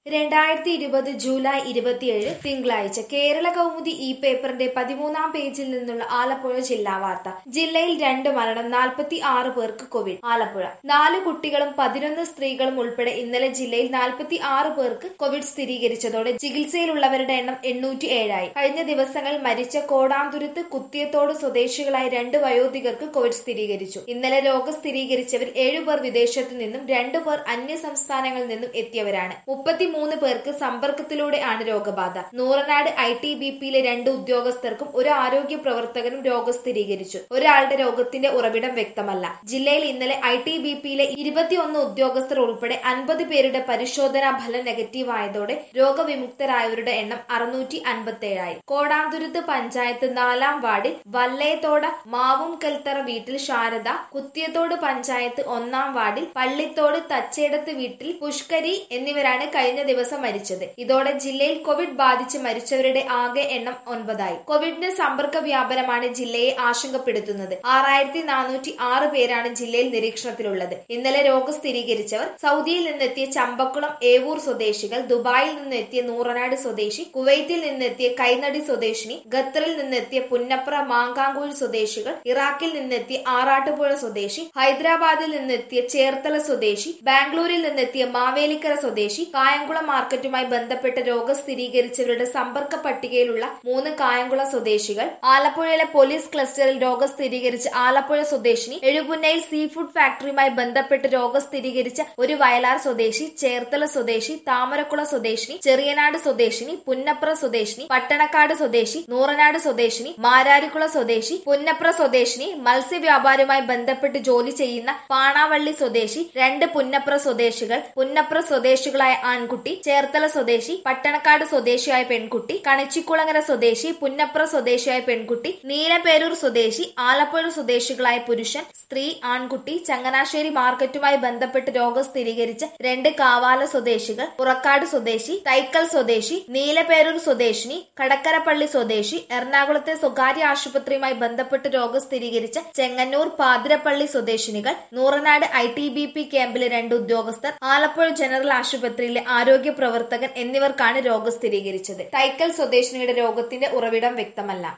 രണ്ടായിരത്തി ഇരുപത് ജൂലൈ ഇരുപത്തിയേഴ് തിങ്കളാഴ്ച കേരള കൗമുദി ഇ പേപ്പറിന്റെ പതിമൂന്നാം പേജിൽ നിന്നുള്ള ആലപ്പുഴ ജില്ലാ വാർത്ത ജില്ലയിൽ രണ്ട് മരണം നാൽപ്പത്തി ആറ് പേർക്ക് കോവിഡ് ആലപ്പുഴ നാല് കുട്ടികളും പതിനൊന്ന് സ്ത്രീകളും ഉൾപ്പെടെ ഇന്നലെ ജില്ലയിൽ നാൽപ്പത്തി ആറ് പേർക്ക് കോവിഡ് സ്ഥിരീകരിച്ചതോടെ ചികിത്സയിലുള്ളവരുടെ എണ്ണം എണ്ണൂറ്റി ഏഴായി കഴിഞ്ഞ ദിവസങ്ങളിൽ മരിച്ച കോടാന്തുരുത്ത് കുത്തിയത്തോട് സ്വദേശികളായ രണ്ട് വയോധികർക്ക് കോവിഡ് സ്ഥിരീകരിച്ചു ഇന്നലെ രോഗം സ്ഥിരീകരിച്ചവർ ഏഴുപേർ വിദേശത്തു നിന്നും രണ്ടു പേർ അന്യ സംസ്ഥാനങ്ങളിൽ നിന്നും എത്തിയവരാണ് മുപ്പത്തിമൂന്ന് പേർക്ക് സമ്പർക്കത്തിലൂടെയാണ് രോഗബാധ നൂറനാട് ഐ ടി ബി പിയിലെ രണ്ട് ഉദ്യോഗസ്ഥർക്കും ഒരു ആരോഗ്യ പ്രവർത്തകനും രോഗം സ്ഥിരീകരിച്ചു ഒരാളുടെ രോഗത്തിന്റെ ഉറവിടം വ്യക്തമല്ല ജില്ലയിൽ ഇന്നലെ ഐ ടി ബി പിയിലെ ഇരുപത്തിയൊന്ന് ഉദ്യോഗസ്ഥർ ഉൾപ്പെടെ അൻപത് പേരുടെ പരിശോധനാ ഫലം നെഗറ്റീവ് ആയതോടെ രോഗവിമുക്തരായവരുടെ എണ്ണം അറുന്നൂറ്റി അൻപത്തേഴായി കോടാന്തുരുത്ത് പഞ്ചായത്ത് നാലാം വാർഡിൽ വല്ലയത്തോട മാവും കൽത്തറ വീട്ടിൽ ശാരദ കുത്തിയത്തോട് പഞ്ചായത്ത് ഒന്നാം വാർഡിൽ പള്ളിത്തോട് തച്ചേടത്ത് വീട്ടിൽ പുഷ്കരി എന്നിവരാണ് കഴിഞ്ഞ ദിവസം മരിച്ചത് ഇതോടെ ജില്ലയിൽ കോവിഡ് ബാധിച്ച് മരിച്ചവരുടെ ആകെ എണ്ണം ഒൻപതായി കോവിഡിന്റെ സമ്പർക്ക വ്യാപനമാണ് ജില്ലയെ ആശങ്കപ്പെടുത്തുന്നത് ആറായിരത്തി നാനൂറ്റി ആറ് പേരാണ് ജില്ലയിൽ നിരീക്ഷണത്തിലുള്ളത് ഇന്നലെ രോഗം സ്ഥിരീകരിച്ചവർ സൗദിയിൽ നിന്നെത്തിയ ചമ്പക്കുളം ഏവൂർ സ്വദേശികൾ ദുബായിൽ നിന്നെത്തിയ നൂറനാട് സ്വദേശി കുവൈറ്റിൽ നിന്നെത്തിയ കൈനടി സ്വദേശിനി ഖത്തറിൽ നിന്നെത്തിയ പുന്നപ്ര മാങ്കാങ്കൂൽ സ്വദേശികൾ ഇറാഖിൽ നിന്നെത്തിയ ആറാട്ടുപുഴ സ്വദേശി ഹൈദരാബാദിൽ നിന്നെത്തിയ ചേർത്തല സ്വദേശി ബാംഗ്ലൂരിൽ നിന്നെത്തിയ മാവേലിക്കര സ്വദേശി കായംകുളം മാർക്കറ്റുമായി ബന്ധപ്പെട്ട് രോഗം സ്ഥിരീകരിച്ചവരുടെ സമ്പർക്ക പട്ടികയിലുള്ള മൂന്ന് കായംകുളം സ്വദേശികൾ ആലപ്പുഴയിലെ പോലീസ് ക്ലസ്റ്ററിൽ രോഗം സ്ഥിരീകരിച്ച ആലപ്പുഴ സ്വദേശിനി എഴുപുന്നയിൽ സീ ഫുഡ് ഫാക്ടറിയുമായി ബന്ധപ്പെട്ട് രോഗം സ്ഥിരീകരിച്ച ഒരു വയലാർ സ്വദേശി ചേർത്തല സ്വദേശി താമരക്കുള സ്വദേശിനി ചെറിയനാട് സ്വദേശിനി പുന്നപ്ര സ്വദേശിനി പട്ടണക്കാട് സ്വദേശി നൂറനാട് സ്വദേശിനി മാരാരിക്കുള സ്വദേശി പുന്നപ്ര സ്വദേശിനി മത്സ്യവ്യാപാരവുമായി ബന്ധപ്പെട്ട് ജോലി ചെയ്യുന്ന പാണാവള്ളി സ്വദേശി രണ്ട് പുന്നപ്ര സ്വദേശികൾ പുന്നപ്ര സ്വദേശികളായ ആൺകുട്ടി ചേർത്തല സ്വദേശി പട്ടണക്കാട് സ്വദേശിയായ പെൺകുട്ടി കണിച്ചിക്കുളങ്ങര സ്വദേശി പുന്നപ്ര സ്വദേശിയായ പെൺകുട്ടി നീലപേരൂർ സ്വദേശി ആലപ്പുഴ സ്വദേശികളായ പുരുഷൻ സ്ത്രീ ആൺകുട്ടി ചങ്ങനാശ്ശേരി മാർക്കറ്റുമായി ബന്ധപ്പെട്ട് രോഗം സ്ഥിരീകരിച്ച രണ്ട് കാവാല സ്വദേശികൾ പുറക്കാട് സ്വദേശി തൈക്കൽ സ്വദേശി നീലപേരൂർ സ്വദേശിനി കടക്കരപ്പള്ളി സ്വദേശി എറണാകുളത്തെ സ്വകാര്യ ആശുപത്രിയുമായി ബന്ധപ്പെട്ട് രോഗം സ്ഥിരീകരിച്ച ചെങ്ങന്നൂർ പാതിരപ്പള്ളി സ്വദേശിനികൾ Nooranad I T B P ക്യാമ്പിലെ രണ്ട് ഉദ്യോഗസ്ഥർ ആലപ്പുഴ ജനറൽ ആശുപത്രിയിലെ ആരോഗ്യ പ്രവർത്തകൻ എന്നിവർക്കാണ് രോഗം സ്ഥിരീകരിച്ചത് തൈക്കൽ സ്വദേശിനിയുടെ രോഗത്തിന്റെ ഉറവിടം വ്യക്തമല്ല